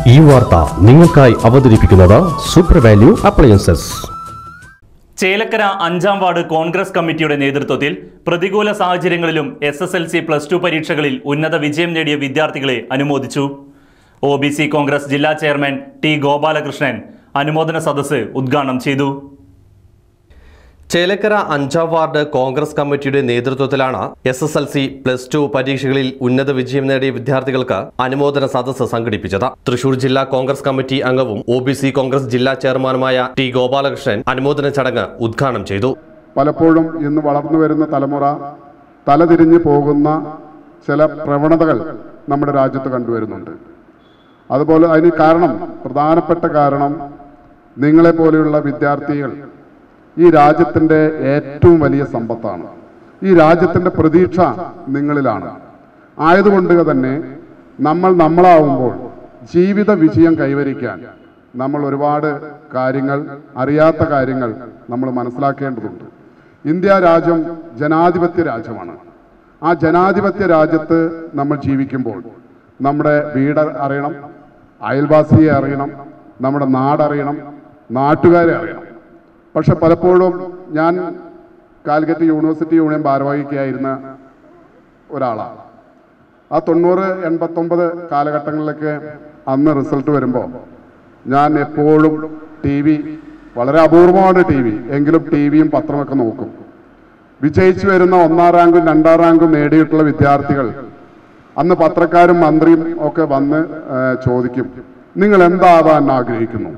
ഈ വാർത്ത നിങ്ങൾക്കായി അവതരിപ്പിക്കുന്നത് സൂപ്പർ വാല്യൂ അപ്ലയൻസസ് ചേലക്കര അഞ്ചാം വാർഡ് കോൺഗ്രസ് കമ്മിറ്റിയുടെ നേതൃത്വത്തിൽ പ്രതികൂല സാഹചര്യങ്ങളിലും S S L C plus two പരീക്ഷകളിൽ ഉന്നത വിജയം നേടിയ വിദ്യാർത്ഥികളെ അനുമോദിച്ചു ഒ ബി സി കോൺഗ്രസ് ജില്ലാ ചെയർമാൻ ടി ഗോപാലകൃഷ്ണൻ അനുമോദന സദസ്സ് ഉദ്ഘാടനം ചെയ്തു ചേലക്കര അഞ്ചാം വാർഡ് കോൺഗ്രസ് കമ്മിറ്റിയുടെ നേതൃത്വത്തിലാണ് S S L C plus two പരീക്ഷകളിൽ ഉന്നത വിജയം നേടിയ വിദ്യാർത്ഥികൾക്ക് അനുമോദന സദസ്സ് സംഘടിപ്പിച്ചത് തൃശൂർ ജില്ലാ കോൺഗ്രസ് കമ്മിറ്റി അംഗവും ഒ ബി സി കോൺഗ്രസ് ജില്ലാ ചെയർമാനുമായ ടി ഗോപാലകൃഷ്ണൻ അനുമോദന ചടങ്ങ് ഉദ്ഘാടനം ചെയ്തു പലപ്പോഴും ഇന്ന് വളർന്നു വരുന്ന തലമുറ തലതിരിഞ്ഞു പോകുന്ന ചില പ്രവണതകൾ നമ്മുടെ രാജ്യത്ത് കണ്ടുവരുന്നുണ്ട് അതുപോലെ അതിന് കാരണം പ്രധാനപ്പെട്ട കാരണം നിങ്ങളെ പോലെയുള്ള വിദ്യാർത്ഥികൾ ഈ രാജ്യത്തിൻ്റെ ഏറ്റവും വലിയ സമ്പത്താണ് ഈ രാജ്യത്തിൻ്റെ പ്രതീക്ഷ നിങ്ങളിലാണ് ആയതുകൊണ്ട് തന്നെ നമ്മൾ നമ്മളാവുമ്പോൾ ജീവിത വിജയം കൈവരിക്കാൻ നമ്മൾ ഒരുപാട് കാര്യങ്ങൾ അറിയാത്ത കാര്യങ്ങൾ നമ്മൾ മനസ്സിലാക്കേണ്ടതുണ്ട് ഇന്ത്യ രാജ്യം ജനാധിപത്യ രാജ്യമാണ് ആ ജനാധിപത്യ രാജ്യത്ത് നമ്മൾ ജീവിക്കുമ്പോൾ നമ്മുടെ വീട് അറിയണം അയൽവാസിയെ അറിയണം നമ്മുടെ നാടറിയണം നാട്ടുകാരെ അറിയണം പക്ഷെ പലപ്പോഴും ഞാൻ കാലിക്കറ്റ് യൂണിവേഴ്സിറ്റി യൂണിയൻ ഭാരവാഹിക്കായിരുന്ന ഒരാളാണ് ആ തൊണ്ണൂറ് എൺപത്തൊമ്പത് കാലഘട്ടങ്ങളിലൊക്കെ അന്ന് റിസൾട്ട് വരുമ്പോൾ ഞാൻ എപ്പോഴും ടി വി വളരെ അപൂർവമാണ് ടി വി എങ്കിലും ടി വിയും പത്രമൊക്കെ നോക്കും വിജയിച്ചു വരുന്ന ഒന്നാം റാങ്കും രണ്ടാം റാങ്കും നേടിയിട്ടുള്ള വിദ്യാർത്ഥികൾ അന്ന് പത്രക്കാരും മന്ത്രിയും ഒക്കെ വന്ന് ആ, ചോദിക്കും നിങ്ങൾ എന്താവാൻ ആഗ്രഹിക്കുന്നു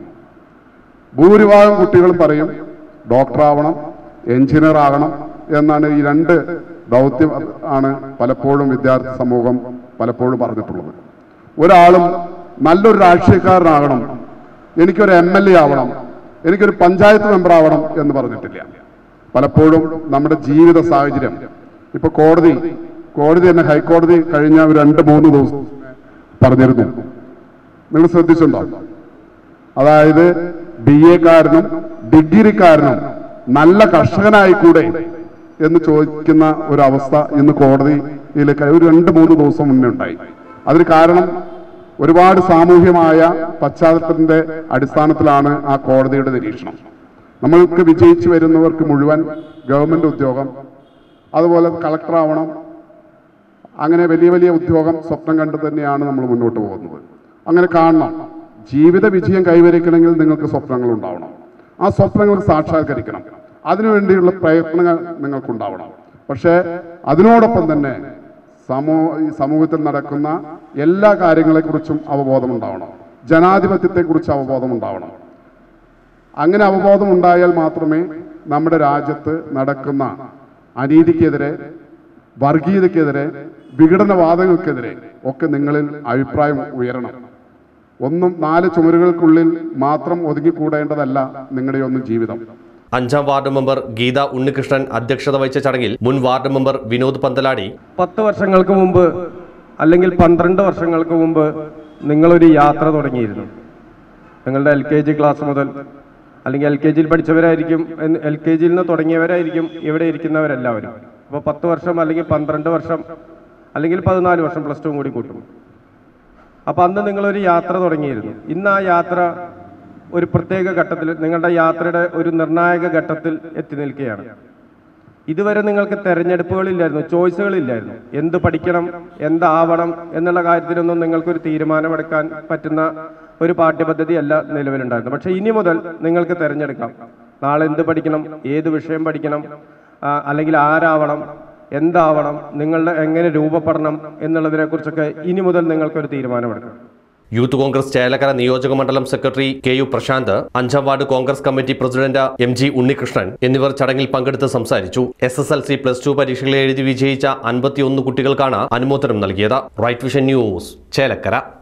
ഭൂരിഭാഗം കുട്ടികളും പറയും ഡോക്ടർ ആവണം എഞ്ചിനീയർ ആകണം എന്നാണ് ഈ രണ്ട് ദൗത്യം ആണ് പലപ്പോഴും വിദ്യാർത്ഥി സമൂഹം പലപ്പോഴും പറഞ്ഞിട്ടുള്ളത് ഒരാളും നല്ലൊരു രാഷ്ട്രീയക്കാരനാകണം എനിക്കൊരു എം എൽ എ ആവണം എനിക്കൊരു പഞ്ചായത്ത് മെമ്പർ ആവണം എന്ന് പറഞ്ഞിട്ടില്ല പലപ്പോഴും നമ്മുടെ ജീവിത സാഹചര്യം ഇപ്പൊ കോടതി കോടതി തന്നെ ഹൈക്കോടതി കഴിഞ്ഞ ഒരു രണ്ട് മൂന്ന് ദിവസം പറഞ്ഞിരുന്നു നിങ്ങൾ ശ്രദ്ധിച്ചിട്ടുണ്ടോ അതായത് ബി എക്കാരനും ഡിഗ്രിക്കാരനും നല്ല കർഷകനായി കൂടെ എന്ന് ചോദിക്കുന്ന ഒരു അവസ്ഥ ഇന്ന് കോടതിയിലേക്ക് ഒരു രണ്ട് മൂന്ന് ദിവസം മുന്നേ ഉണ്ടായി അതിന് കാരണം ഒരുപാട് സാമൂഹ്യമായ പശ്ചാത്തലത്തിന്റെ അടിസ്ഥാനത്തിലാണ് ആ കോടതിയുടെ നിരീക്ഷണം നമ്മൾക്ക് വിജയിച്ചു വരുന്നവർക്ക് മുഴുവൻ ഗവൺമെന്റ് ഉദ്യോഗം അതുപോലെ കളക്ടർ ആവണം അങ്ങനെ വലിയ വലിയ ഉദ്യോഗം സ്വപ്നം കണ്ട് തന്നെയാണ് നമ്മൾ മുന്നോട്ട് പോകുന്നത് അങ്ങനെ കാണണം ജീവിത വിജയം കൈവരിക്കണമെങ്കിൽ നിങ്ങൾക്ക് സ്വപ്നങ്ങൾ ഉണ്ടാവണം ആ സ്വപ്നങ്ങൾ സാക്ഷാത്കരിക്കണം അതിനുവേണ്ടിയുള്ള പ്രയത്നങ്ങൾ നിങ്ങൾക്കുണ്ടാവണം പക്ഷേ അതിനോടൊപ്പം തന്നെ സമൂ ഈ സമൂഹത്തിൽ നടക്കുന്ന എല്ലാ കാര്യങ്ങളെക്കുറിച്ചും അവബോധം ഉണ്ടാവണം ജനാധിപത്യത്തെക്കുറിച്ച് അവബോധം ഉണ്ടാവണം അങ്ങനെ അവബോധം ഉണ്ടായാൽ മാത്രമേ നമ്മുടെ രാജ്യത്ത് നടക്കുന്ന അനീതിക്കെതിരെ വർഗീയതയ്ക്കെതിരെ വിഘടനവാദങ്ങൾക്കെതിരെ ഒക്കെ നിങ്ങളിൽ അഭിപ്രായം ഉയരണം ഒന്നും നാല് ചുമരുകൾക്കുള്ളിൽ മാത്രം ഒതുങ്ങിക്കൂടേണ്ടതല്ല നിങ്ങളുടെയൊന്നും ജീവിതം അഞ്ചാം വാർഡ് മെമ്പർ ഗീത ഉണ്ണികൃഷ്ണൻ അധ്യക്ഷത വഹിച്ച ചടങ്ങിൽ മുൻ വാർഡ് മെമ്പർ വിനോദ് പന്തലാടി പത്ത് വർഷങ്ങൾക്ക് മുമ്പ് അല്ലെങ്കിൽ പന്ത്രണ്ട് വർഷങ്ങൾക്ക് മുമ്പ് നിങ്ങളൊരു യാത്ര തുടങ്ങിയിരുന്നു നിങ്ങളുടെ എൽ കെ ജി ക്ലാസ് മുതൽ അല്ലെങ്കിൽ എൽ കെ ജിയിൽ പഠിച്ചവരായിരിക്കും എൽ കെ ജിയിൽ നിന്ന് തുടങ്ങിയവരായിരിക്കും ഇവിടെ ഇരിക്കുന്നവരെല്ലാവരും അപ്പോൾ പത്ത് വർഷം അല്ലെങ്കിൽ പന്ത്രണ്ട് വർഷം അല്ലെങ്കിൽ പതിനാല് വർഷം പ്ലസ് ടു കൂടി കൂട്ടും അപ്പോൾ അന്ന് നിങ്ങളൊരു യാത്ര തുടങ്ങിയിരുന്നു ഇന്ന് ആ യാത്ര ഒരു പ്രത്യേക ഘട്ടത്തിൽ നിങ്ങളുടെ യാത്രയുടെ ഒരു നിർണായക ഘട്ടത്തിൽ എത്തി നിൽക്കുകയാണ് ഇതുവരെ നിങ്ങൾക്ക് തെരഞ്ഞെടുപ്പുകളില്ലായിരുന്നു ചോയ്സുകളില്ലായിരുന്നു എന്ത് പഠിക്കണം എന്താവണം എന്നുള്ള കാര്യത്തിലൊന്നും നിങ്ങൾക്കൊരു തീരുമാനമെടുക്കാൻ പറ്റുന്ന ഒരു പാഠ്യപദ്ധതി അല്ല നിലവിലുണ്ടായിരുന്നു പക്ഷേ ഇനി മുതൽ നിങ്ങൾക്ക് തിരഞ്ഞെടുക്കാം നാളെ എന്ത് പഠിക്കണം ഏത് വിഷയം പഠിക്കണം ആ, അല്ലെങ്കിൽ ആരാവണം എന്താവണം നിങ്ങളുടെ എങ്ങനെ രൂപപ്പെടണം എന്നുള്ളതിനെക്കുറിച്ചൊക്കെ ഇനി മുതൽ നിങ്ങൾക്കൊരു തീരുമാനമെടുക്കാം യൂത്ത് കോൺഗ്രസ് ചേലക്കര നിയോജക മണ്ഡലം സെക്രട്ടറി കെ യു പ്രശാന്ത് അഞ്ചാം ward Congress committee president M G Unnikrishnan എന്നിവർ ചടങ്ങിൽ പങ്കെടുത്ത് സംസാരിച്ചു S S L C plus two പരീക്ഷകളിൽ എഴുതി വിജയിച്ച അൻപത്തിയൊന്ന് കുട്ടികൾക്കാണ് അനുമോദനം നൽകിയത് റൈറ്റ് വിഷൻ ന്യൂസ് ചേലക്കര